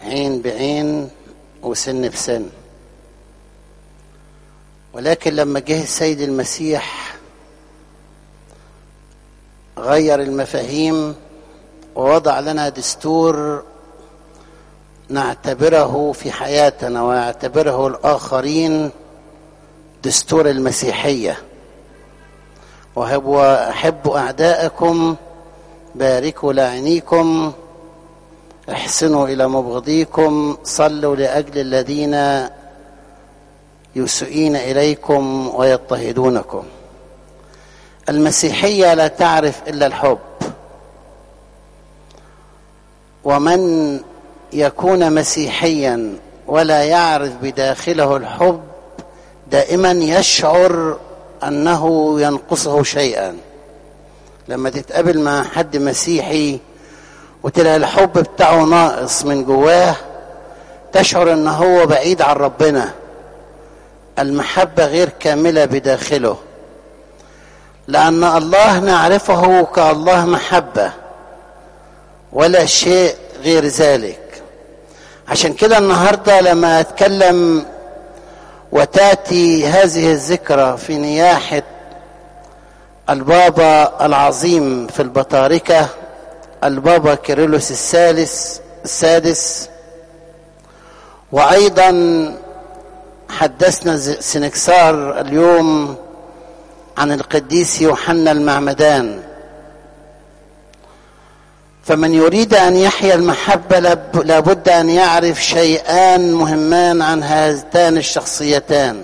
عين بعين وسن بسن ولكن لما جه السيد المسيح غير المفاهيم ووضع لنا دستور نعتبره في حياتنا ويعتبره الآخرين دستور المسيحية وأحبوا أعداءكم باركوا لعينيكم احسنوا إلى مبغضيكم صلوا لأجل الذين يسيئين إليكم ويضطهدونكم المسيحية لا تعرف إلا الحب ومن يكون مسيحيا ولا يعرف بداخله الحب دائما يشعر انه ينقصه شيئا لما تتقابل مع حد مسيحي وتلاقي الحب بتاعه ناقص من جواه تشعر ان هو بعيد عن ربنا المحبه غير كامله بداخله لان الله نعرفه كالله محبه ولا شيء غير ذلك عشان كده النهارده لما اتكلم وتاتي هذه الذكرى في نياحه البابا العظيم في البطاركه البابا كيرلس الثالث السادس وايضا حدثنا سنكسار اليوم عن القديس يوحنا المعمدان فمن يريد ان يحيا المحبه لابد ان يعرف شيئان مهمان عن هاتان الشخصيتان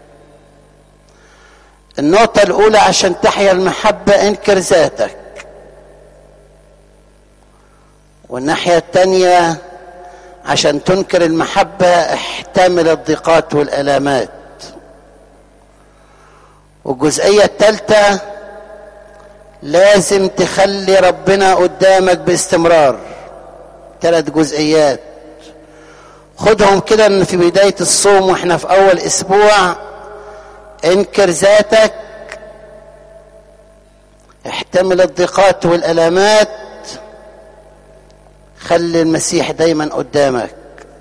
النقطه الاولى عشان تحيا المحبه انكر ذاتك والناحيه الثانيه عشان تنكر المحبه احتمل الضيقات والالامات والجزئيه الثالثه لازم تخلي ربنا قدامك باستمرار ثلاث جزئيات خدهم كده ان في بدايه الصوم واحنا في اول اسبوع انكر ذاتك احتمل الضيقات والالامات خلي المسيح دايما قدامك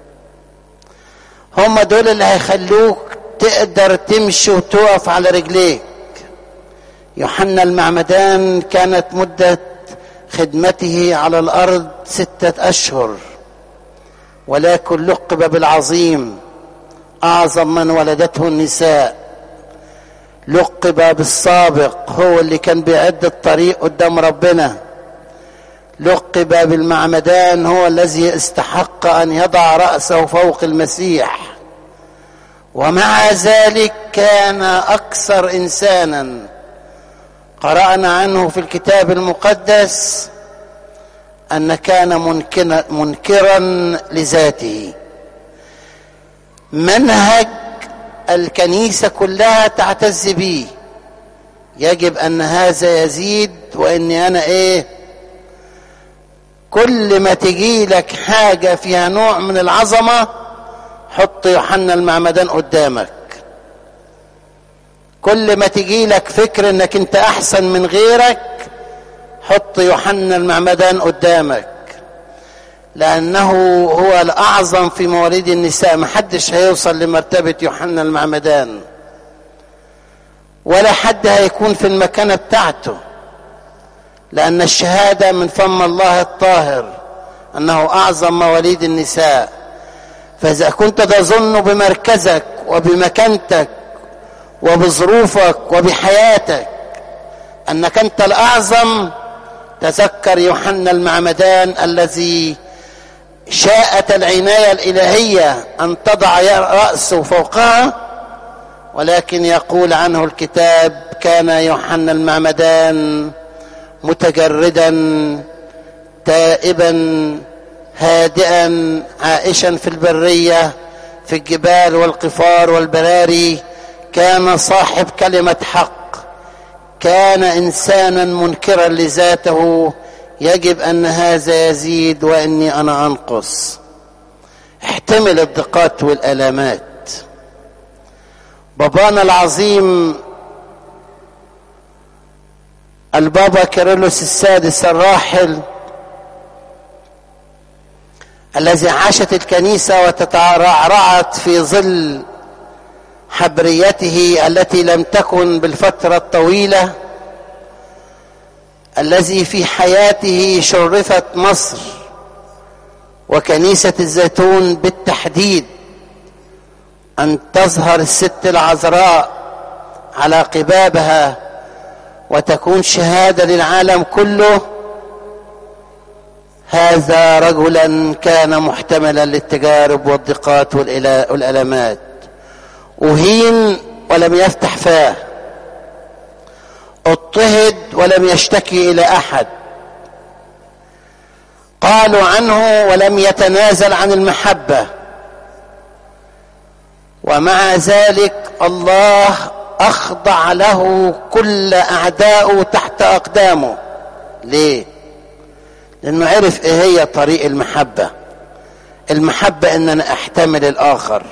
هم دول اللي هيخلوك تقدر تمشي وتقف على رجليك يوحنا المعمدان كانت مدة خدمته على الأرض ستة أشهر ولكن لقب بالعظيم أعظم من ولدته النساء لقب بالسابق هو اللي كان بيعد الطريق قدام ربنا لقب بالمعمدان هو الذي استحق أن يضع رأسه فوق المسيح ومع ذلك كان أكثر إنسانا قرأنا عنه في الكتاب المقدس أن كان منكرا, منكرا لذاته منهج الكنيسة كلها تعتز به يجب أن هذا يزيد وإني أنا إيه كل ما تجي لك حاجة فيها نوع من العظمة حط يوحنا المعمدان قدامك كل ما تجي لك فكر انك انت احسن من غيرك حط يوحنا المعمدان قدامك لانه هو الاعظم في مواليد النساء محدش هيوصل لمرتبه يوحنا المعمدان ولا حد هيكون في المكانه بتاعته لان الشهاده من فم الله الطاهر انه اعظم مواليد النساء فاذا كنت تظن بمركزك وبمكانتك وبظروفك وبحياتك انك انت الاعظم تذكر يوحنا المعمدان الذي شاءت العنايه الالهيه ان تضع راسه فوقها ولكن يقول عنه الكتاب كان يوحنا المعمدان متجردا تائبا هادئا عائشا في البريه في الجبال والقفار والبراري كان صاحب كلمه حق كان انسانا منكرا لذاته يجب ان هذا يزيد واني انا انقص احتمل الضيقات والالامات بابانا العظيم البابا كيرلس السادس الراحل الذي عاشت الكنيسة وتترعرعت في ظل حبريته التي لم تكن بالفترة الطويلة الذي في حياته شرفت مصر وكنيسة الزيتون بالتحديد أن تظهر الست العذراء على قبابها وتكون شهادة للعالم كله هذا رجلا كان محتملا للتجارب والضيقات والألمات أهين ولم يفتح فاه اضطهد ولم يشتكي إلى أحد قالوا عنه ولم يتنازل عن المحبة ومع ذلك الله أخضع له كل أعداؤه تحت أقدامه ليه؟ لأنه عرف إيه هي طريق المحبة المحبة إن أنا أحتمل الآخر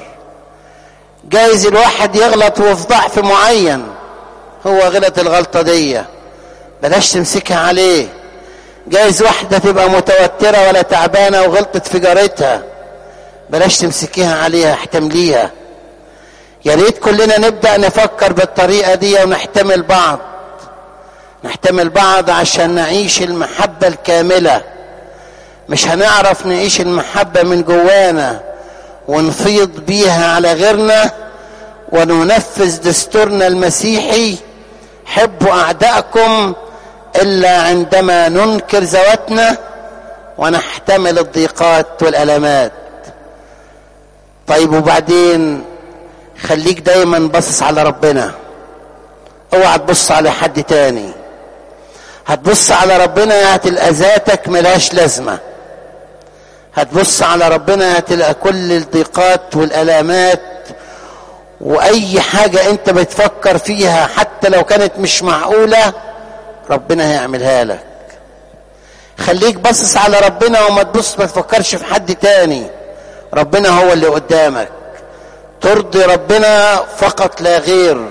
جايز الواحد يغلط وفي ضعف معين هو غلط الغلطة دي بلاش تمسكها عليه جايز واحدة تبقى متوترة ولا تعبانة وغلطت في جارتها بلاش تمسكيها عليها احتمليها يا ريت كلنا نبدأ نفكر بالطريقة دي ونحتمل بعض نحتمل بعض عشان نعيش المحبة الكاملة مش هنعرف نعيش المحبة من جوانا ونفيض بيها على غيرنا وننفذ دستورنا المسيحي حبوا أعدائكم إلا عندما ننكر ذواتنا ونحتمل الضيقات والألمات طيب وبعدين خليك دايما باصص على ربنا اوعى تبص على حد تاني هتبص على ربنا هتلقى ذاتك ملهاش لازمة هتبص على ربنا هتلقى كل الضيقات والألامات وأي حاجة أنت بتفكر فيها حتى لو كانت مش معقولة ربنا هيعملها لك خليك باصص على ربنا وما تبص ما تفكرش في حد تاني ربنا هو اللي قدامك ترضي ربنا فقط لا غير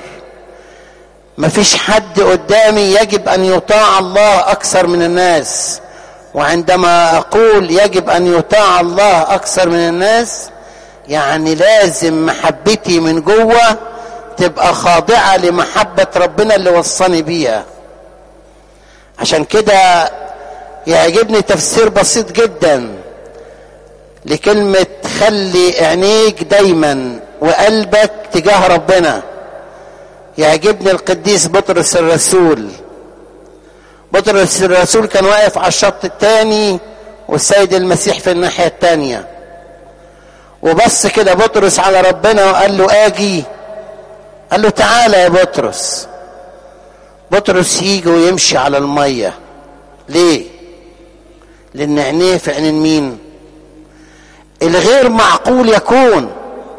مفيش حد قدامي يجب ان يطاع الله اكثر من الناس وعندما اقول يجب ان يطاع الله اكثر من الناس يعني لازم محبتي من جوه تبقى خاضعه لمحبه ربنا اللي وصاني بيها عشان كده يعجبني تفسير بسيط جدا لكلمه خلي عينيك دايما وقلبك تجاه ربنا يعجبني القديس بطرس الرسول بطرس الرسول كان واقف على الشط الثاني والسيد المسيح في الناحية الثانية وبص كده بطرس على ربنا وقال له اجي قال له تعالى يا بطرس بطرس يجي ويمشي على المية ليه لان عينيه في عينين مين الغير معقول يكون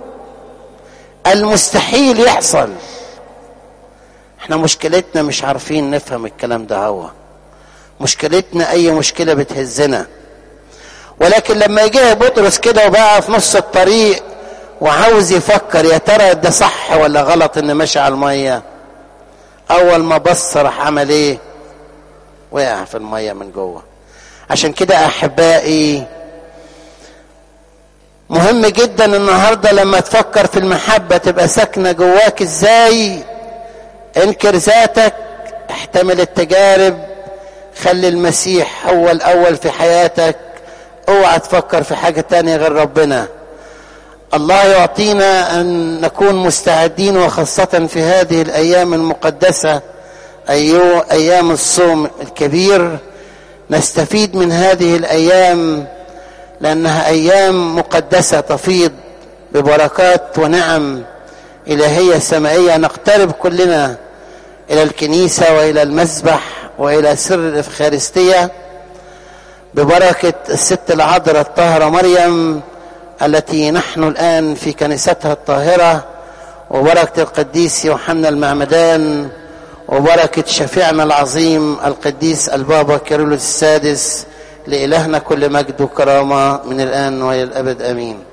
المستحيل يحصل احنا مشكلتنا مش عارفين نفهم الكلام ده هو مشكلتنا اي مشكله بتهزنا ولكن لما يجي بطرس كده وبقى في نص الطريق وعاوز يفكر يا ترى ده صح ولا غلط ان ماشي على الميه اول ما بص راح عمل ايه وقع في الميه من جوه عشان كده احبائي مهم جدا النهارده لما تفكر في المحبه تبقى ساكنه جواك ازاي انكر ذاتك احتمل التجارب خلي المسيح هو الاول في حياتك اوعى تفكر في حاجه تانية غير ربنا الله يعطينا ان نكون مستعدين وخاصه في هذه الايام المقدسه أيو ايام الصوم الكبير نستفيد من هذه الايام لانها ايام مقدسه تفيض ببركات ونعم الهيه سمائيه نقترب كلنا الى الكنيسه والى المسبح والى سر الافخارستيه ببركه الست العذراء الطاهره مريم التي نحن الان في كنيستها الطاهره وبركه القديس يوحنا المعمدان وبركه شفيعنا العظيم القديس البابا كيرلس السادس لإلهنا كل مجد وكرامة من الآن وإلى الأبد آمين